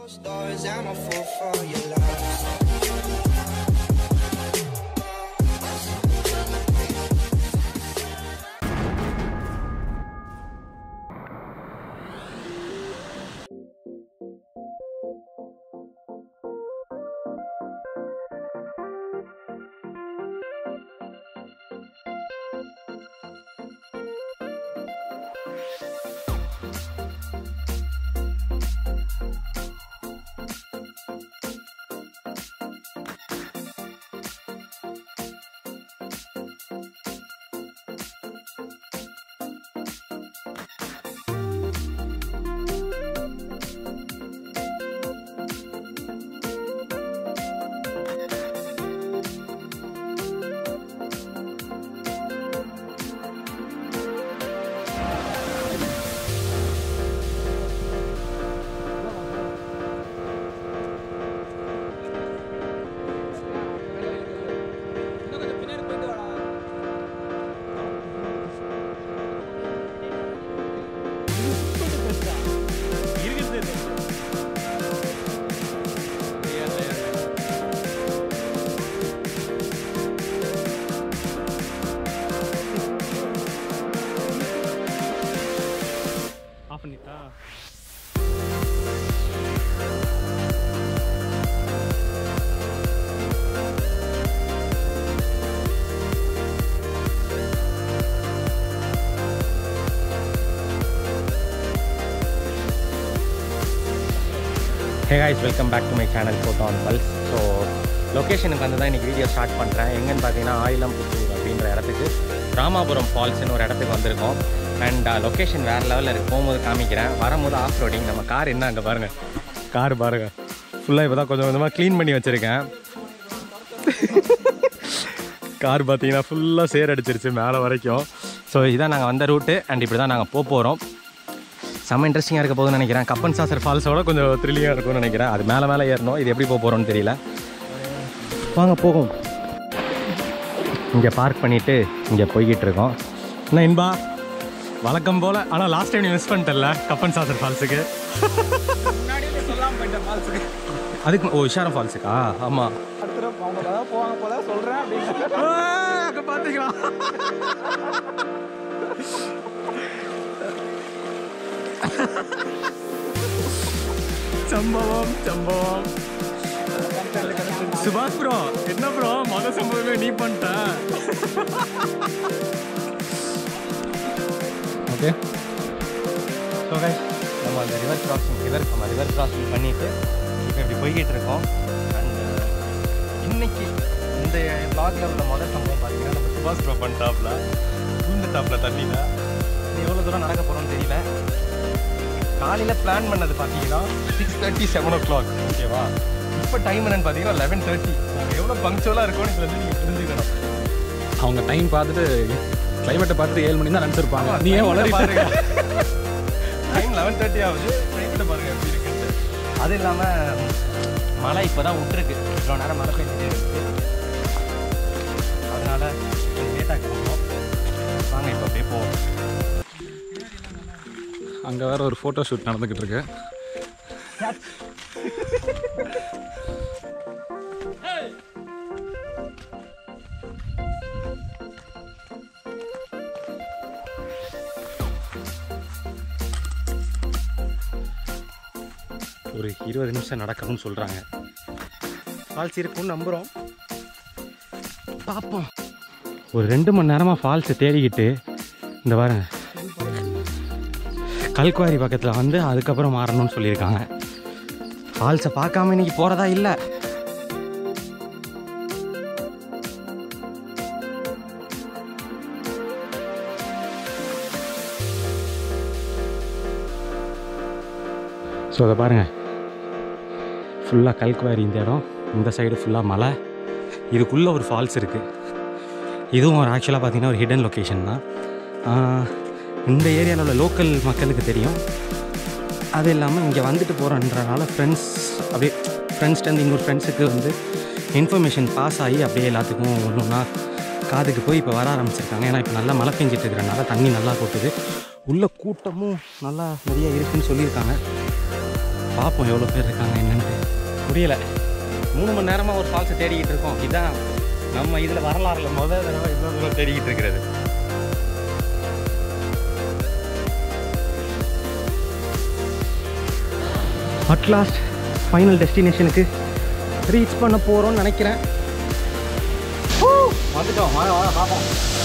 Stars, I'm a fool for your love. Off பண்ணிட்டா hey guys welcome back to my channel photo on pulse so லொக்கேஷனுக்கு வந்து தான் இன்றைக்கி video start பண்ணுறேன் எங்கன்னு பார்த்தீங்கன்னா ஆயிலம்புத்தூர் அப்படின்ற இடத்துக்கு ராமாபுரம் ஃபால்ஸ்னு ஒரு இடத்துக்கு வந்திருக்கோம் அண்ட் லொக்கேஷன் வேறு லெவலில் இருக்கு போகும்போது காமிக்கிறேன் வரும்போது ஆஃப் ரோடிங் நம்ம கார் என்ன அங்கே பாருங்கள் கார் பாருங்கள் ஃபுல்லாக இப்போ தான் கொஞ்சம் கொஞ்சமாக க்ளீன் பண்ணி வச்சுருக்கேன் கார் பார்த்தீங்கன்னா ஃபுல்லாக சேர் அடிச்சிருச்சு மேலே வரைக்கும் ஸோ இதான் நாங்கள் வந்த ரூட்டு அண்ட் இப்படி தான் நாங்கள் போக போகிறோம் செம்ம இன்ட்ரெஸ்டிங்காக இருக்க போகுதுன்னு நினைக்கிறேன் கப்பன் சாசர் ஃபால்ஸோட கொஞ்சம் த்ரில்லிங்காக இருக்கும்னு நினைக்கிறேன் அது மேலே மேலே ஏறணும் இது எப்படி போக போகிறோம்னு தெரியல வாங்க போகும் இங்கே பார்க் பண்ணிவிட்டு இங்கே போய்கிட்டு இருக்கோம் என்ன இன்பா வழக்கம் போல் ஆனால் லாஸ்ட் டைம் நீ மிஸ் பண்ணிட்டல கப்பன் சாசர் ஃபால்ஸுக்கு அதுக்கு ஓ இஷாரம் ஃபால்ஸுக்கா ஆமாம் அங்கே பார்த்தீங்களா சம்பவம் சம்பவம் சுபாஷ் ப்ரோ என்ன ப்ரோ மொத சம்பவமே நீ பண்ணிட்ட ஓகே ஸோ கைஸ் நம்ம அந்த ரிவர் கிராசிங் ரிவர் நம்ம ரிவர் கிராசிங் பண்ணிட்டு இப்போ இப்படி போய்கிட்டு இருக்கோம் அண்ட் இன்னைக்கு இந்த பிளாக்ல உள்ள முதல் சம்பவம் பார்த்தீங்கன்னா நம்ம சுபாஷ் ப்ரோ பண்ணிட்டாப்ல விழுந்துட்டாப்ல தண்ணியில் எவ்வளோ தூரம் நடக்க போகிறோம்னு தெரியல காலையில் பிளான் பண்ணது பார்த்தீங்கன்னா six thirty seven o'clock ஓகேவா இப்போ டைம் என்னன்னு பார்த்தீங்கன்னா லெவன் தேர்ட்டி நாங்கள் எவ்வளோ பங்க்சுவலாக இருக்கோம்னு இதில் வந்து நீங்கள் புரிஞ்சுக்கணும் அவங்க டைம் பார்த்துட்டு கிளைமேட்டை பார்த்துட்டு ஏழு மணி தான் நினச்சிருப்பாங்க நீ ஏன் வளரி பாருங்க டைம் லெவன் தேர்ட்டி ஆகுது கிளைமேட்டை பாருங்க எப்படி இருக்குன்ட்டு அது இல்லாமல் மழை இப்போ தான் விட்டுருக்கு இவ்வளோ நேரம் மழை பெஞ்சிட்டே இருக்கு அதனால கொஞ்சம் லேட்டாக கிளம்புவோம் வாங்க இப்போ அப்படியே போவோம் அங்கே வேற ஒரு ஃபோட்டோ ஷூட் நடந்துக்கிட்டு இருக்கு ஒரு இருபது நிமிஷம் நடக்கணும்னு சொல்கிறாங்க ஃபால்ஸ் இருக்கும்னு நம்புகிறோம் பார்ப்போம் ஒரு ரெண்டு மணி நேரமாக ஃபால்ஸை தேடிக்கிட்டு இந்த பாருங்க கல்குவாரி பக்கத்தில் வந்து அதுக்கப்புறம் மாறணும்னு சொல்லியிருக்காங்க ஃபால்ஸை பார்க்காம இன்னைக்கு போகிறதா இல்லை ஸோ அதை பாருங்கள் ஃபுல்லாக கல்குவாரி இந்த இடம் இந்த சைடு ஃபுல்லாக மலை இதுக்குள்ளே ஒரு ஃபால்ஸ் இருக்குது இதுவும் ஒரு ஆக்சுவலாக பார்த்தீங்கன்னா ஒரு ஹிடன் லொக்கேஷன் தான் ஆஹ், இந்த ஏரியாவில் உள்ள லோக்கல் மக்களுக்கு தெரியும் அது இல்லாமல் இங்கே வந்துட்டு போகிறன்றனால ஃப்ரெண்ட்ஸ் அப்படியே ஃப்ரெண்ட்ஸ்லேருந்து இன்னொரு ஃப்ரெண்ட்ஸுக்கு வந்து இன்ஃபர்மேஷன் பாஸ் ஆகி அப்படியே எல்லாத்துக்கும் ஒன்று ஒன்றா காதுக்கு போய் இப்போ வர ஆரம்பிச்சிருக்காங்க ஏன்னா இப்போ நல்லா மழை பெஞ்சிட்டு இருக்கிறனால தண்ணி நல்லா கொட்டுது உள்ள கூட்டமும் நல்லா நிறைய இருக்குன்னு சொல்லியிருக்காங்க பார்ப்போம் எவ்வளோ பேர் இருக்காங்க என்னன்ட்டு புரியல மூணு மணி நேரமாக ஒரு ஃபால்ஸை தேடிக்கிட்டு இருக்கோம் இதான் நம்ம இதில் வரலாறுல முதல் தடவை இவ்வளோ தூரம் தேடிக்கிட்டு இருக்கிறது அட்லாஸ்ட் ஃபைனல் டெஸ்டினேஷனுக்கு ரீச் பண்ண போகிறோம்னு நினைக்கிறேன் வந்துட்டோம் வாங்க வாங்க பார்ப்போம்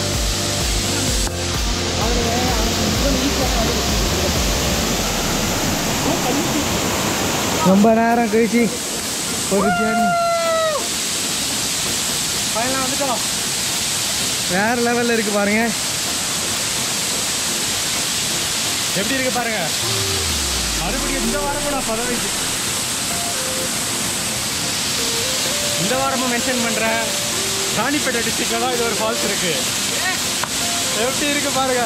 ரொம்ப நேரம் கழிச்சு ஒரு ஜேர்னி ஃபைனலாக வந்துட்டோம் வேற லெவலில் இருக்கு பாருங்க எப்படி இருக்கு பாருங்க மறுபடியும் இந்த வாரமும் நான் பதவிக்கு இந்த வாரமும் மென்ஷன் பண்ணுறேன் ராணிப்பேட்டை டிஸ்ட்ரிக்டில் தான் இது ஒரு ஃபால்ஸ் இருக்கு எப்படி இருக்கு பாருங்க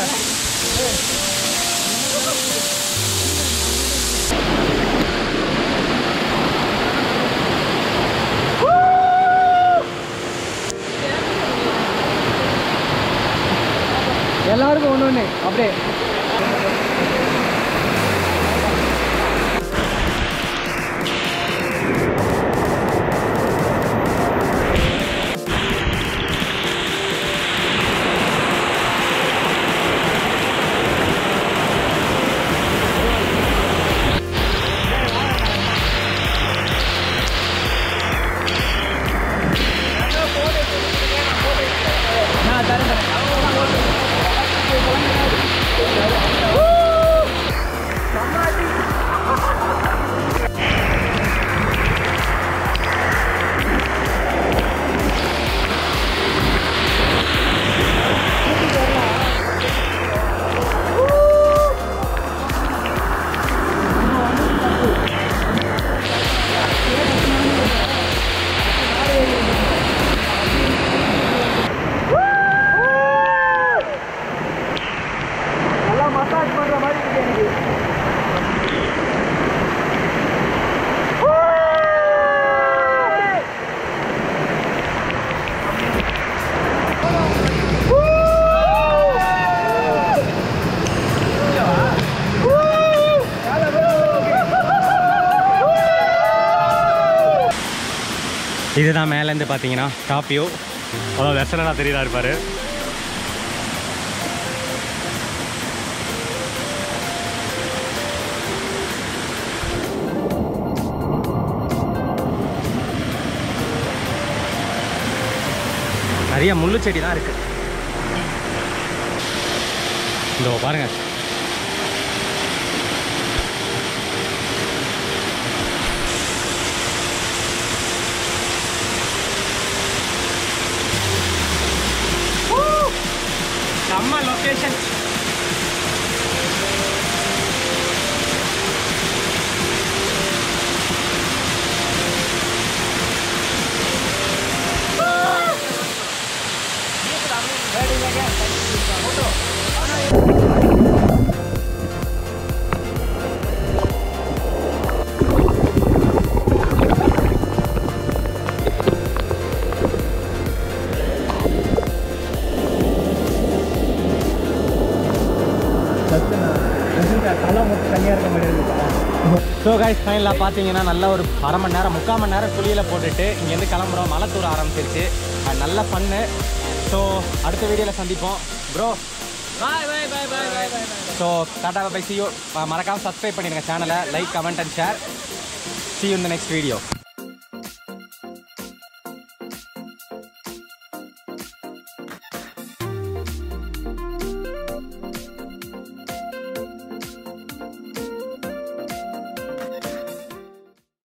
எல்லாருக்கும் ஒன்று ஒன்று அப்படியே இதுதான் மேலேருந்து பார்த்தீங்கன்னா டாப் வியூ அதாவது வெசலனா தெரியுதா இருப்பாரு நிறைய முள்ளு செடி தான் இருக்கு இதோ பாருங்க நம்ம லொகேஷன் ஸோ கைஸ் ஃபைனலாக பார்த்தீங்கன்னா நல்ல ஒரு அரை மணி நேரம் முக்கால் மணி நேரம் குளியில் போட்டுட்டு இங்கேருந்து கிளம்புறோம் மலை தூர ஆரம்பிச்சிருச்சு அது நல்ல ஃபன்னு ஸோ அடுத்த வீடியோவில் சந்திப்போம் bro bye bye bye bye bye bye so டாடா பை சியோ மறக்காமல் சப்ஸ்கிரைப் பண்ணிடுங்க சேனலை like comment and share see you இந்த நெக்ஸ்ட் வீடியோ